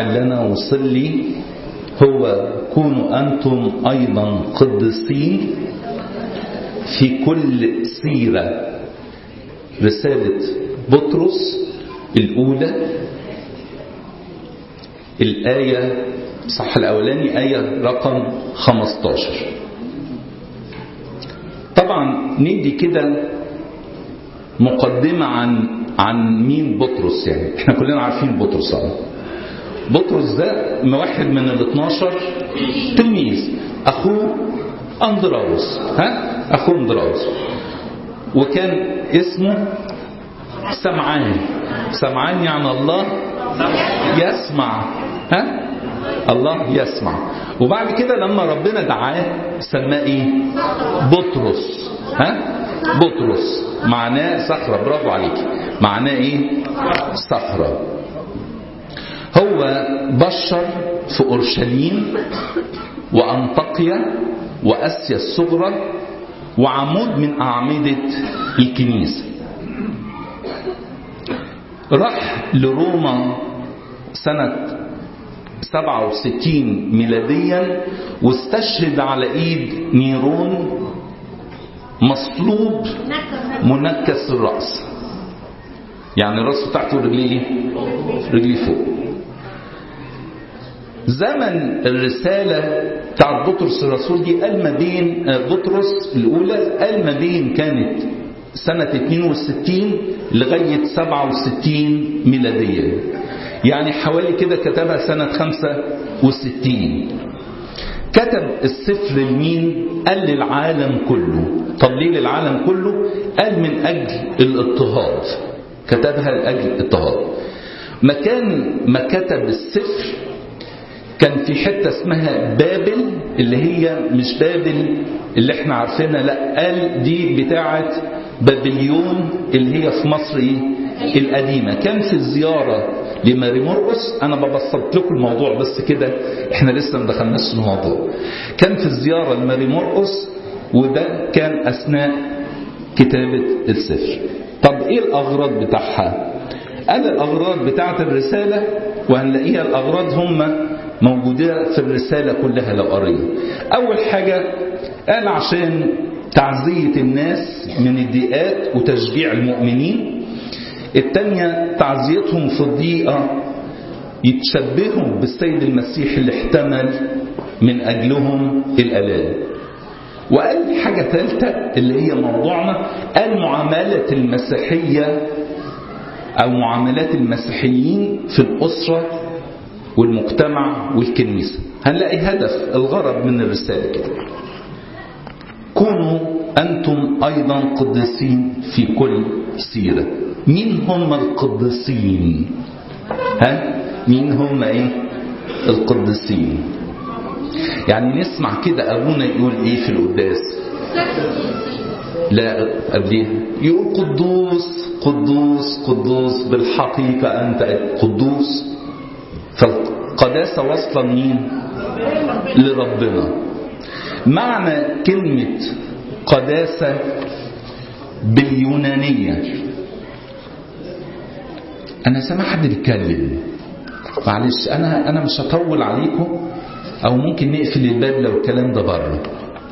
الموضوع اللي أنا وصل لي هو كونوا أنتم أيضا قدسين في كل سيرة رسالة بطرس الأولى الآية صح الأولاني آية رقم 15 طبعا ندي كده مقدمة عن عن مين بطرس يعني احنا كلنا عارفين بطرس اه بطرس ده واحد من ال 12 تلميذ اخوه اندراوس ها اخوه اندراوس وكان اسمه سمعان سمعان يعني الله يسمع ها الله يسمع وبعد كده لما ربنا دعاه سماه ايه بطرس ها بطرس معناه صخرة برافو عليك معناه ايه صخرة هو بشر في اورشليم وانطاكيا واسيا الصغرى وعمود من اعمدة الكنيسة راح لروما سنة 67 ميلاديا واستشهد على ايد نيرون مصلوب منكس الرأس يعني الرأس بتاعته رجليه رجليه فوق زمن الرسالة بتاع بطرس الرسول دي قال ما بين بطرس الأولى قال ما بين كانت سنة 62 لغاية 67 ميلادية يعني حوالي كده كتبها سنة 65 كتب السفر لمين قال للعالم كله طب ليه للعالم كله قال من أجل الاضطهاد كتبها لأجل الاضطهاد مكان ما كتب السفر كان في حتة اسمها بابل اللي هي مش بابل اللي احنا عارفينها لا قال دي بتاعة بابليون اللي هي في مصر ايه القديمة كان في الزيارة لماري مرقس انا ببسط لكم الموضوع بس كده احنا لسه ما دخلناش في الموضوع كان في الزيارة لماري مرقس وده كان اثناء كتابة السفر طب ايه الاغراض بتاعها قال الاغراض بتاعت الرسالة وهنلاقيها الاغراض هم موجودة في الرسالة كلها لو قرينا اول حاجة قال عشان تعزية الناس من الضيقات وتشجيع المؤمنين الثانية تعزيتهم في الضيقة يتشبهوا بالسيد المسيح اللي احتمل من أجلهم الألام وقال حاجة ثالثة اللي هي موضوعنا قال معاملة المسيحية أو معاملات المسيحيين في الأسرة والمجتمع والكنيسة هنلاقي هدف الغرض من الرسالة كده كونوا أنتم أيضا قدسين في كل سيرة مين هم القدسين ها مين هم ايه القدسين يعني نسمع كده ابونا يقول ايه في القداس لا قبليه يقول قدوس قدوس قدوس بالحقيقة أنت قدوس فالقداسة واصلة مين لربنا معنى كلمة قداسة باليونانية أنا سامع حد بيتكلم معلش أنا أنا مش هطول عليكم أو ممكن نقفل الباب لو الكلام ده بره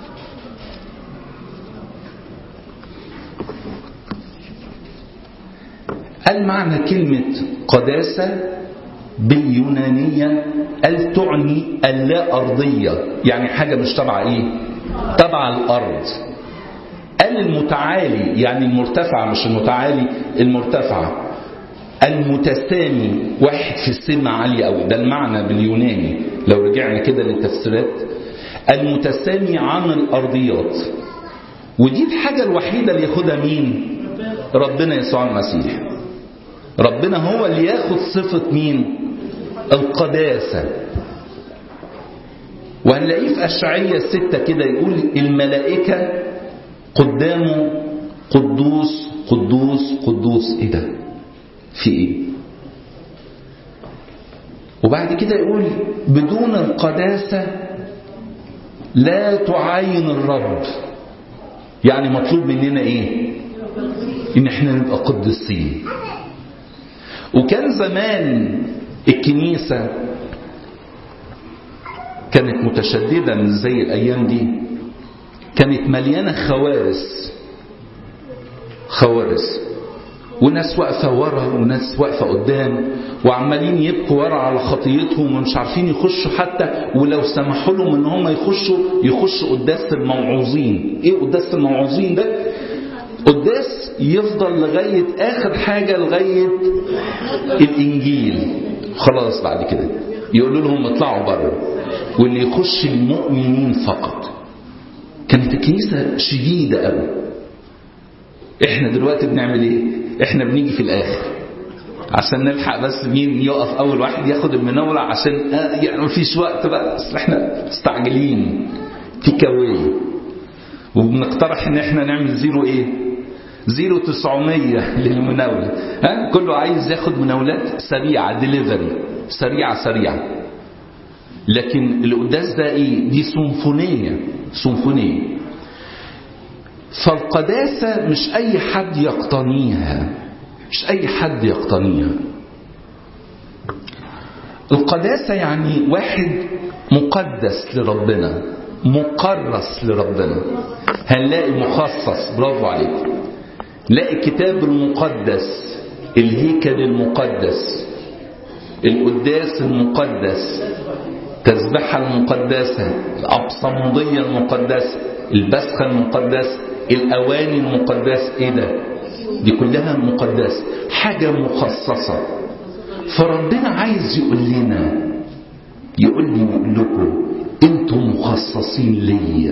قال معنى كلمة قداسة باليونانية قال تعني اللا أرضية يعني حاجة مش تبع إيه تبع الأرض قال المتعالي يعني المرتفع مش المتعالي المرتفع المتسامي واحد في السمة عالية أوي ده المعنى باليوناني لو رجعنا كده للتفسيرات المتسامي عن الأرضيات ودي الحاجة الوحيدة اللي ياخدها مين ربنا يسوع المسيح ربنا هو اللي ياخد صفة مين القداسة وهنلاقيه في أشعية ستة كده يقول الملائكة قدامه قدوس قدوس قدوس ايه ده في ايه وبعد كده يقول بدون القداسة لا تعاين الرب يعني مطلوب مننا ايه ان احنا نبقى قدسين وكان زمان الكنيسة كانت متشددة من زي الأيام دي كانت مليانة خوارس خوارس وناس واقفة ورا وناس واقفة قدام وعمالين يبكوا ورا على خطيتهم ومش عارفين يخشوا حتى ولو سمحوا لهم ان هم يخشوا يخشوا قداس الموعوظين ايه قداس الموعوظين ده قداس يفضل لغاية اخر حاجة لغاية الانجيل خلاص بعد كده يقولوا لهم اطلعوا بره واللي يخش المؤمنين فقط كانت الكنيسة شديدة قوي احنا دلوقتي بنعمل ايه احنا بنيجي في الاخر عشان نلحق بس مين يقف اول واحد ياخد المناولة عشان آه يعني مفيش وقت بقى اصل احنا مستعجلين في كواي وبنقترح ان احنا نعمل زيرو ايه زيرو تسعمية للمناولة ها كله عايز ياخد مناولات سريعة ديليفري سريعة سريعة لكن القداس ده ايه دي سيمفونية سيمفونية فالقداسة مش أي حد يقتنيها مش أي حد يقتنيها القداسة يعني واحد مقدس لربنا مقرس لربنا هنلاقي مخصص برافو عليك نلاقي الكتاب المقدس الهيكل المقدس القداس المقدس التسبحة المقدسة الأبصمضية المقدسة البسخة المقدسة الأواني المقدسة إيه ده؟ دي كلها مقدسة حاجة مخصصة فربنا عايز يقول لنا يقول لي يقول لكم انتم مخصصين ليا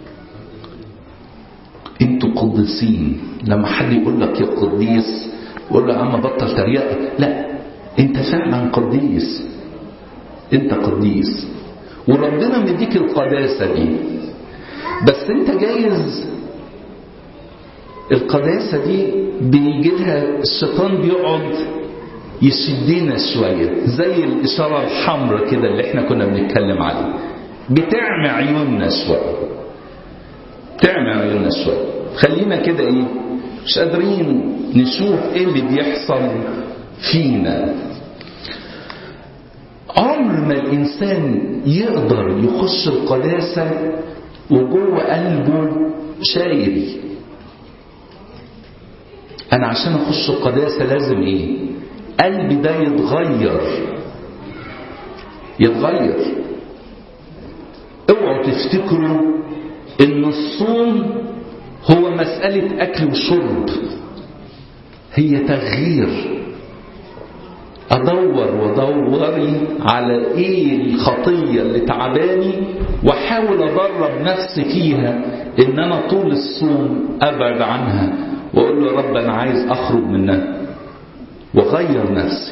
انتوا قديسين لما حد يقول لك يا قديس قول له يا عم بطل تريقه لا انت فعلا قديس انت قديس وربنا مديك القداسه دي بس انت جايز القداسة دي بيجي لها الشيطان بيقعد يشدنا شوية زي الإشارة الحمراء كده اللي احنا كنا بنتكلم عليه بتعمى عيوننا شوية بتعمى عيوننا شوية خلينا كده ايه مش قادرين نشوف ايه اللي بيحصل فينا عمر ما الإنسان يقدر يخش القداسة وجوه قلبه شايل أنا عشان أخش القداسة لازم إيه؟ قلبي ده يتغير يتغير اوعوا تفتكروا ان الصوم هو مسألة أكل وشرب هي تغيير أدور وأدوري على إيه الخطية اللي تعباني وأحاول أدرب نفسي فيها إن أنا طول الصوم أبعد عنها وأقول له يا رب أنا عايز أخرج منها وأغير نفسي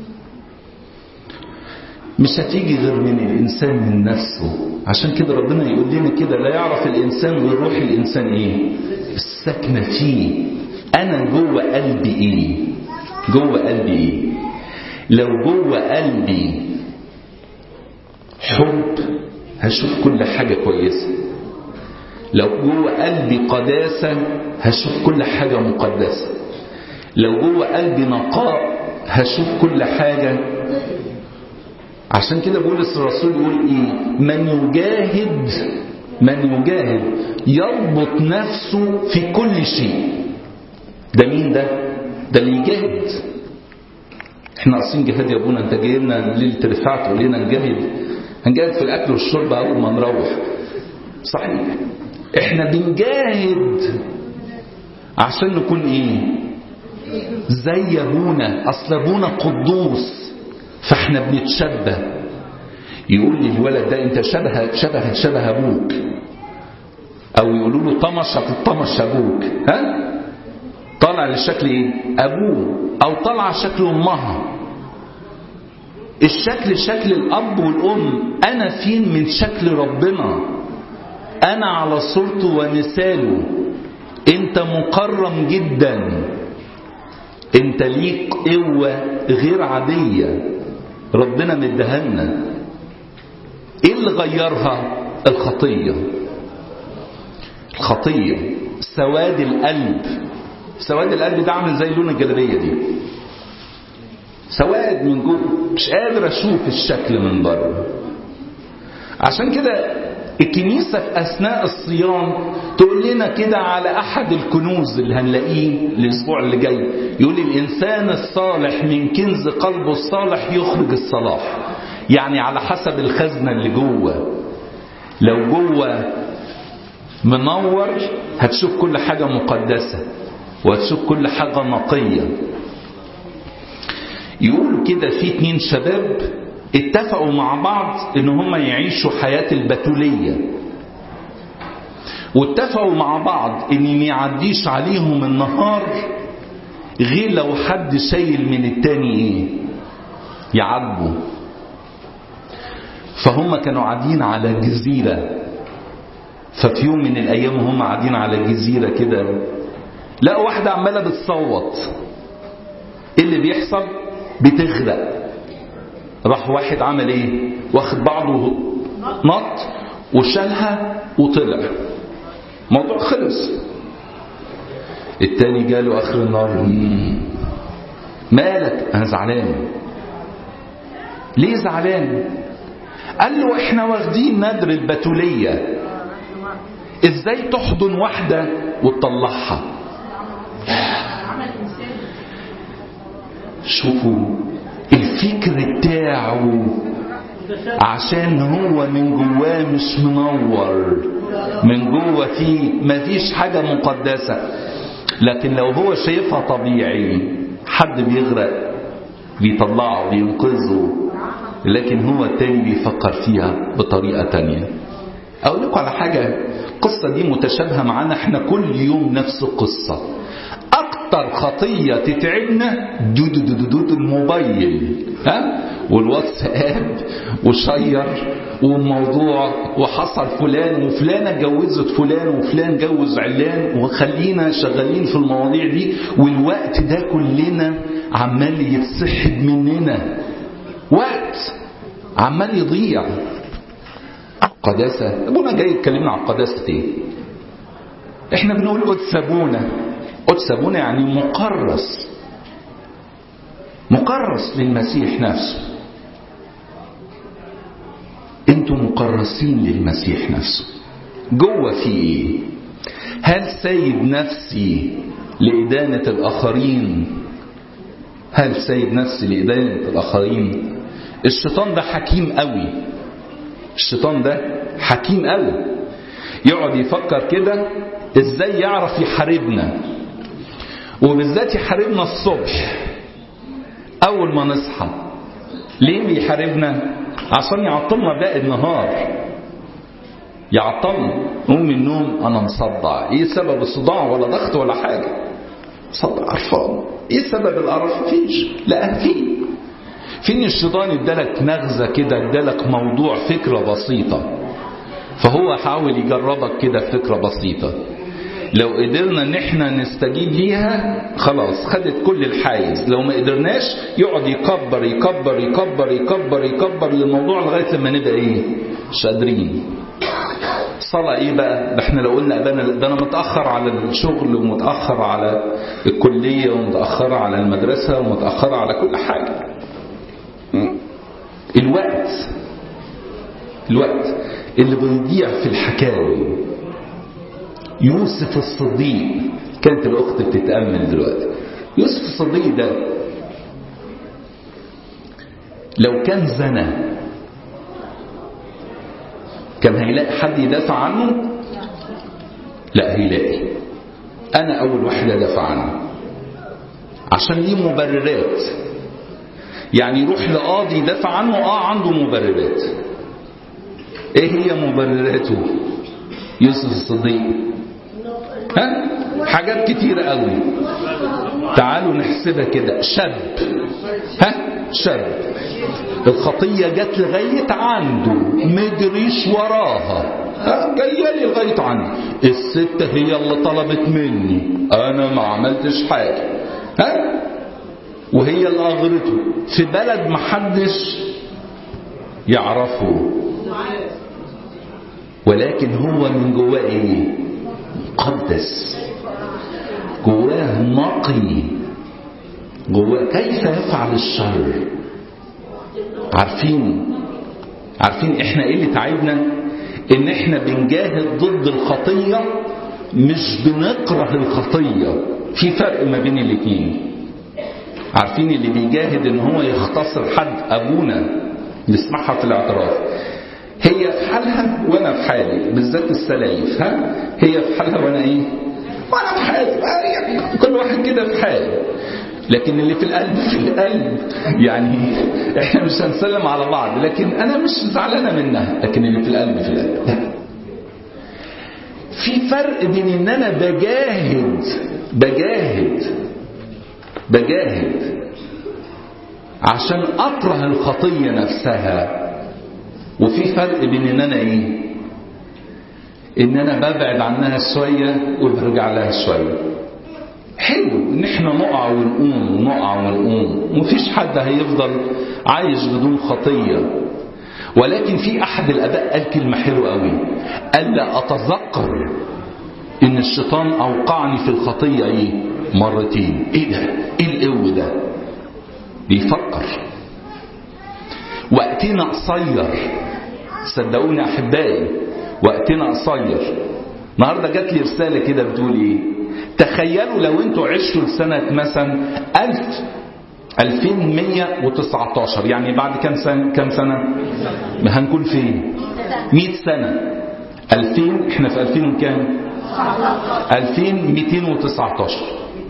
مش هتيجي غير من الإنسان من نفسه عشان كده ربنا يقول لنا كده لا يعرف الإنسان غير روح الإنسان إيه السكنة فيه أنا جوه قلبي إيه جوه قلبي إيه لو جوه قلبي حب هشوف كل حاجة كويسة لو جوه قلبي قداسة هشوف كل حاجة مقدسة لو جوه قلبي نقاء هشوف كل حاجة عشان كده بولس الرسول يقول ايه من يجاهد من يجاهد يربط نفسه في كل شيء ده مين ده ده اللي يجاهد احنا قاصين جهاد يا ابونا انت جاي لنا ليله رفعت تقول لنا نجاهد هنجاهد في الاكل والشرب اول ما نروح صحيح احنا بنجاهد عشان نكون ايه زي ابونا اصل ابونا قدوس فاحنا بنتشبه يقول لي الولد ده انت شبه شبه شبه ابوك او يقولوا له طمشة طمش ابوك ها طالع لشكل ايه ابوه او طالع شكل امها الشكل شكل الاب والام انا فين من شكل ربنا انا على صورته ومثاله انت مكرم جدا انت ليك قوة غير عادية ربنا مدهنا ايه اللي غيرها الخطية الخطية سواد القلب سواد القلب ده عامل زي لون الجلابية دي سواد من جوه مش قادر اشوف الشكل من بره عشان كده الكنيسة في أثناء الصيام تقول لنا كده على أحد الكنوز اللي هنلاقيه الأسبوع اللي جاي يقول الإنسان الصالح من كنز قلبه الصالح يخرج الصلاح يعني على حسب الخزنة اللي جوه لو جوه منور هتشوف كل حاجة مقدسة وهتشوف كل حاجة نقية يقولوا كده في اتنين شباب اتفقوا مع بعض ان هم يعيشوا حياة البتولية واتفقوا مع بعض ان ما يعديش عليهم النهار غير لو حد شايل من التاني ايه يعاتبه فهم كانوا قاعدين على جزيرة ففي يوم من الايام هم قاعدين على جزيرة كده لقوا واحدة عمالة بتصوت ايه اللي بيحصل بتغرق راح واحد عمل ايه واخد بعضه نط وشالها وطلع موضوع خلص التاني جاله اخر النار مالك انا زعلان ليه زعلان قال له احنا واخدين ندر البتولية ازاي تحضن واحدة وتطلعها شوفوا الفكر بتاعه عشان هو من جواه مش منور من جوه فيه مفيش حاجة مقدسة لكن لو هو شايفها طبيعي حد بيغرق بيطلعه بينقذه لكن هو التاني بيفكر فيها بطريقة تانية أقول لكم على حاجة القصة دي متشابهة معانا احنا كل يوم نفس القصة أكتر خطية تتعبنا دود دود دود الموبايل ها والواتساب وشير والموضوع وحصل فلان وفلانة اتجوزت فلان وفلان جوز علان وخلينا شغالين في المواضيع دي والوقت ده كلنا عمال يتسحب مننا وقت عمال يضيع قداسة ابونا جاي يتكلمنا عن قداسة ايه احنا بنقول قدس ابونا قدس ابونا يعني مقرص مقرص للمسيح نفسه انتوا مقرصين للمسيح نفسه جوه في ايه هل سايب نفسي لإدانة الآخرين هل سايب نفسي لإدانة الآخرين الشيطان ده حكيم قوي الشيطان ده حكيم قوي يقعد يفكر كده ازاي يعرف يحاربنا وبالذات يحاربنا الصبح اول ما نصحى ليه بيحاربنا عشان يعطلنا باقي النهار يعطلنا نقوم من النوم انا مصدع ايه سبب الصداع ولا ضغط ولا حاجه مصدع قرفان ايه سبب القرف مفيش لا في فين الشيطان ادالك نغزه كده ادالك موضوع فكره بسيطه فهو حاول يجربك كده فكره بسيطه لو قدرنا ان احنا نستجيب ليها خلاص خدت كل الحيز لو ما قدرناش يقعد يكبر يكبر يكبر يكبر يكبر للموضوع لغايه لما نبقى ايه مش قادرين صلاة ايه بقى ده احنا لو قلنا ابانا ده انا متاخر على الشغل ومتاخر على الكليه ومتاخر على المدرسه ومتاخر على كل حاجه الوقت الوقت اللي بيضيع في الحكاوي يوسف الصديق كانت الأخت بتتأمل دلوقتي يوسف الصديق ده لو كان زنى كان هيلاقي حد يدافع عنه لا هيلاقي أنا أول واحد أدافع عنه عشان ليه مبررات يعني يروح لقاضي يدافع عنه اه عنده مبررات ايه هي مبرراته يوسف الصديق ها حاجات كتيرة قوي تعالوا نحسبها كده شاب ها شاب الخطية جت لغاية عنده مدريش وراها ها جاية لي لغاية عندي الست هي اللي طلبت مني انا ما عملتش حاجة ها وهي اللي اغرته في بلد محدش يعرفه ولكن هو من جواه ايه مقدس جواه نقي جواه كيف يفعل الشر عارفين عارفين احنا ايه اللي تعبنا ان احنا بنجاهد ضد الخطية مش بنكره الخطية في فرق ما بين الاثنين عارفين اللي بيجاهد ان هو يختصر حد ابونا نسمعها في الاعتراف هي في حالها وانا في حالي بالذات السلايف ها هي في حالها وانا ايه وانا في حالي يعني كل واحد كده في حاله لكن اللي في القلب في القلب يعني احنا مش هنسلم على بعض لكن انا مش زعلانه منها لكن اللي في القلب في القلب لا. في فرق بين ان انا بجاهد بجاهد بجاهد عشان اكره الخطيه نفسها وفي فرق بين ان انا ايه ان انا ببعد عنها شويه وبرجع لها شويه حلو ان احنا نقع ونقوم ونقع ونقوم ومفيش حد هيفضل عايش بدون خطيه ولكن في احد الاباء قال كلمه حلوه قوي قال لا اتذكر ان الشيطان اوقعني في الخطيه ايه مرتين ايه ده ايه القو ده بيفكر وقتنا قصير صدقوني احبائي وقتنا قصير النهارده جات لي رساله كده بتقول ايه تخيلوا لو انتوا عشتوا لسنه مثلا 1000 2119 يعني بعد كام سنه كام سنه هنكون فين 100 سنه 2000 احنا في 2000 وكام 2219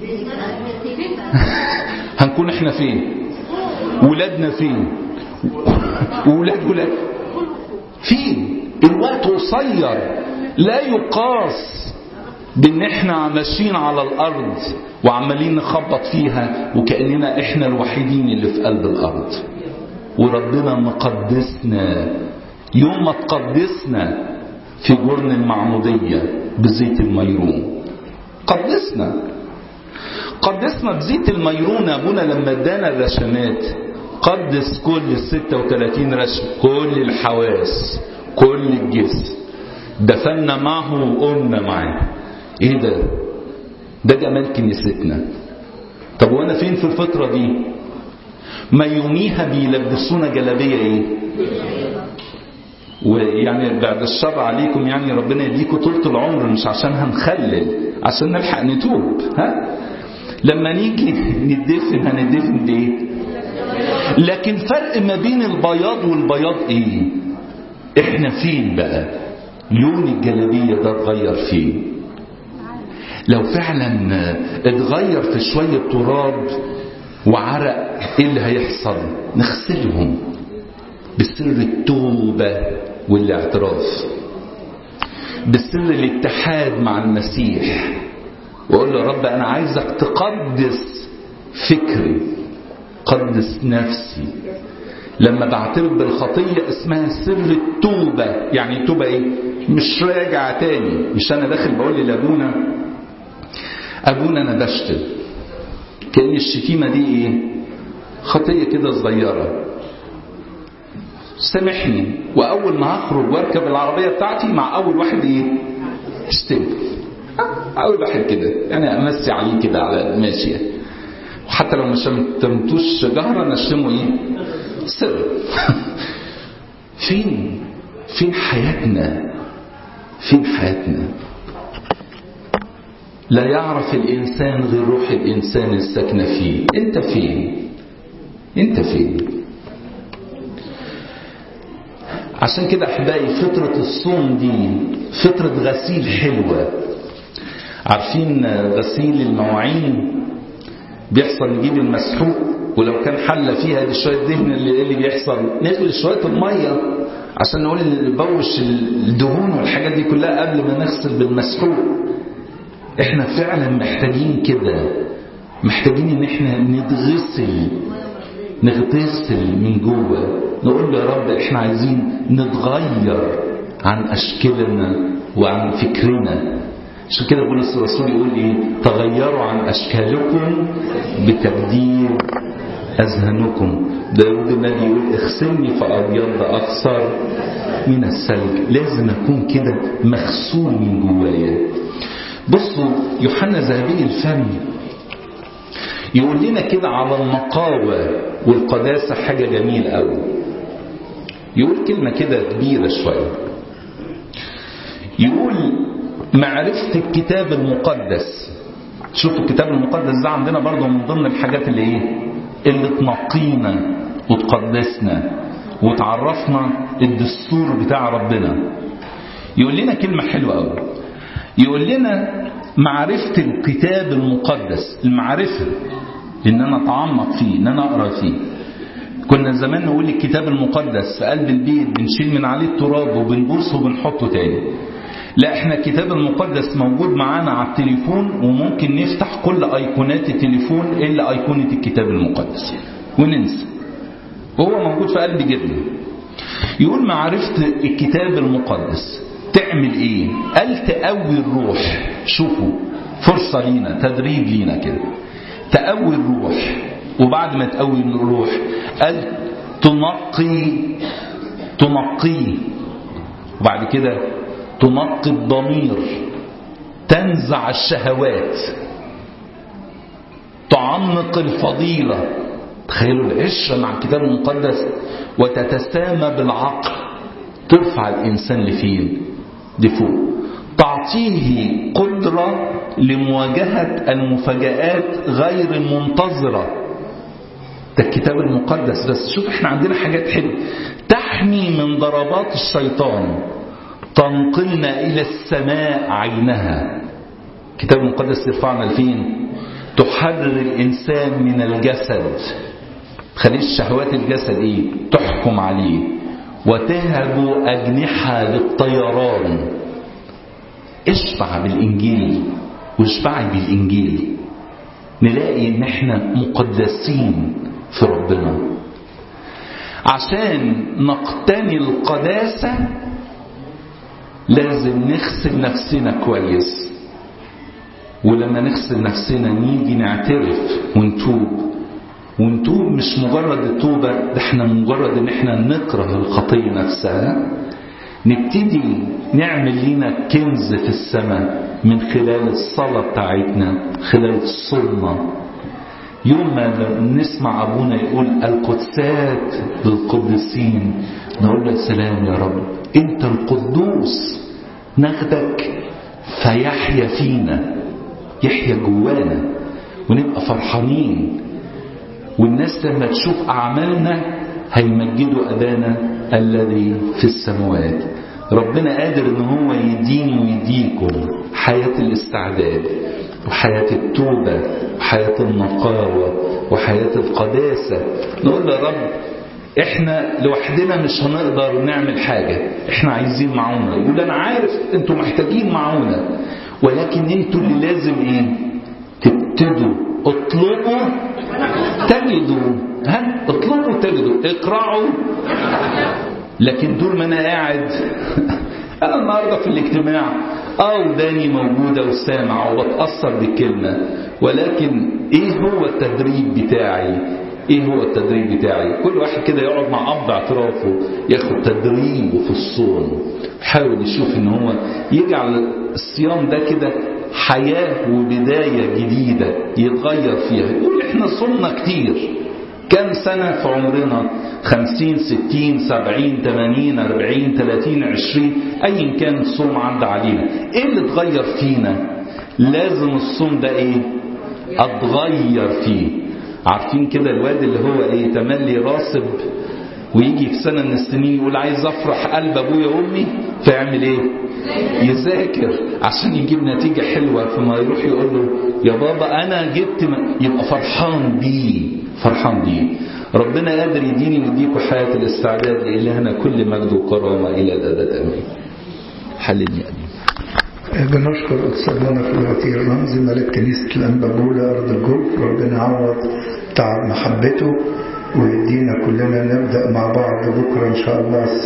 هنكون احنا فين ولادنا فين وولاد ولاد فين الوقت قصير لا يقاس بان احنا ماشيين على الارض وعمالين نخبط فيها وكاننا احنا الوحيدين اللي في قلب الارض وربنا مقدسنا يوم ما تقدسنا في جرن المعمودية بزيت الميرون قدسنا قدسنا بزيت الميرون أبونا لما ادانا الرشمات قدس كل ال 36 رشم كل الحواس كل الجسم دفنا معه وقمنا معاه ايه ده ده جمال كنيستنا طب وانا فين في الفترة دي ما يوميها بيلبسونا جلابية ايه ويعني بعد الشر عليكم يعني ربنا يديكم طولة العمر مش عشان هنخلل عشان نلحق نتوب ها لما نيجي ندفن هندفن بايه لكن فرق ما بين البياض والبياض ايه احنا فين بقى لون الجلابية ده اتغير فين لو فعلا اتغير في شوية تراب وعرق ايه اللي هيحصل نغسلهم بسر التوبة والاعتراف بسر الاتحاد مع المسيح وأقول له رب أنا عايزك تقدس فكري قدس نفسي لما بعترف بالخطية اسمها سر التوبة يعني التوبة ايه مش راجع تاني مش انا داخل بقول لابونا ابونا انا بشتم كأن الشتيمة دي ايه خطية كده صغيرة سامحني واول ما هخرج واركب العربيه بتاعتي مع اول واحد ايه اشتم اول واحد كده يعني امسي عليه كده على الماشيه وحتى لو ما شتمتوش جهرا اشتمه ايه سر فين فين حياتنا فين حياتنا لا يعرف الانسان غير روح الانسان الساكنه فيه انت فين انت فين عشان كده احبائي فترة الصوم دي فترة غسيل حلوة عارفين غسيل المواعين بيحصل نجيب المسحوق ولو كان حلة فيها دي شوية دهن اللي, اللي بيحصل نغلي شوية المية عشان نقول نبوش الدهون والحاجات دي كلها قبل ما نغسل بالمسحوق احنا فعلا محتاجين كده محتاجين ان احنا نتغسل نغتسل من جوه نقول له يا رب احنا عايزين نتغير عن اشكالنا وعن فكرنا عشان كده بولس الرسول يقول ايه تغيروا عن اشكالكم بتبديل اذهانكم داود النبي يقول اغسلني فابيض اكثر من الثلج لازم اكون كده مغسول من جوايا بصوا يوحنا ذهبي الفم يقول لنا كده على النقاوة والقداسة حاجة جميلة قوي يقول كلمة كده كبيرة شوية يقول معرفة الكتاب المقدس شوفوا الكتاب المقدس ده عندنا برضه من ضمن الحاجات اللي ايه اللي تنقينا وتقدسنا وتعرفنا الدستور بتاع ربنا يقول لنا كلمة حلوة قوي يقول لنا معرفة الكتاب المقدس المعرفة ان انا اتعمق فيه ان انا اقرا فيه كنا زمان نقول الكتاب المقدس في قلب البيت بنشيل من عليه التراب وبنبوسه وبنحطه تاني لا احنا الكتاب المقدس موجود معانا على التليفون وممكن نفتح كل ايقونات التليفون الا ايقونة الكتاب المقدس وننسى وهو موجود في قلب جدا يقول معرفة الكتاب المقدس تعمل ايه قال تقوي الروح شوفوا فرصة لينا تدريب لينا كده تقوي الروح وبعد ما تقوي الروح قال تنقي تنقيه وبعد كده تنقي الضمير تنزع الشهوات تعمق الفضيلة تخيلوا العشرة مع الكتاب المقدس وتتسامى بالعقل ترفع الإنسان لفين لفوق تعطيه قدرة لمواجهة المفاجآت غير المنتظرة ده الكتاب المقدس بس شوف احنا عندنا حاجات حلوة تحمي من ضربات الشيطان تنقلنا إلى السماء عينها الكتاب المقدس ترفعنا لفين تحرر الإنسان من الجسد تخليش شهوات الجسد ايه تحكم عليه وتهب أجنحة للطيران اشبع بالإنجيل واشبعي بالإنجيل نلاقي ان احنا مقدسين في ربنا عشان نقتني القداسة لازم نغسل نفسنا كويس ولما نغسل نفسنا نيجي نعترف ونتوب ونتوب مش مجرد التوبة ده احنا مجرد ان احنا نكره الخطية نفسها نبتدي نعمل لينا كنز في السماء من خلال الصلاة بتاعتنا خلال الصلمة يوم ما نسمع أبونا يقول القدسات للقدسين نقول له سلام يا رب أنت القدوس ناخدك فيحيا فينا يحيا جوانا ونبقى فرحانين والناس لما تشوف أعمالنا هيمجدوا أبانا الذي في السماوات ربنا قادر ان هو يديني ويديكم حياة الاستعداد وحياة التوبة وحياة النقاوة وحياة القداسة نقول له يا رب احنا لوحدنا مش هنقدر نعمل حاجة احنا عايزين معونة يقول انا عارف انتوا محتاجين معونة ولكن انتوا اللي لازم ايه تبتدوا اطلبوا تجدوا ها اطلبوا تجدوا اقرعوا لكن طول ما انا قاعد انا النهارده في الاجتماع اه وداني موجوده وسامع وبتاثر بالكلمه ولكن ايه هو التدريب بتاعي ايه هو التدريب بتاعي كل واحد كده يقعد مع اب اعترافه ياخد تدريبه في الصوم يحاول يشوف ان هو يجعل الصيام ده كده حياه وبدايه جديده يتغير فيها يقول احنا صمنا كتير كم سنة في عمرنا خمسين ستين سبعين تمانين أربعين تلاتين عشرين أي كان الصوم عدى علينا إيه اللي اتغير فينا لازم الصوم ده إيه أتغير فيه عارفين كده الواد اللي هو إيه تملي راسب ويجي في سنة من السنين يقول عايز أفرح قلب أبويا وأمي فيعمل إيه يذاكر عشان يجيب نتيجة حلوة فما يروح يقول له يا بابا أنا جبت م... يبقى فرحان بيه فرحان بيه ربنا قادر يديني ويديكوا حياة الاستعداد لإلهنا كل مجد وكرامة إلى الأبد آمين حللني أمين بنشكر قدسنا في الوتير رمز ملك كنيسة الأنبابولة أرض الجوف ربنا يعوض تعب محبته ويدينا كلنا نبدأ مع بعض بكرة إن شاء الله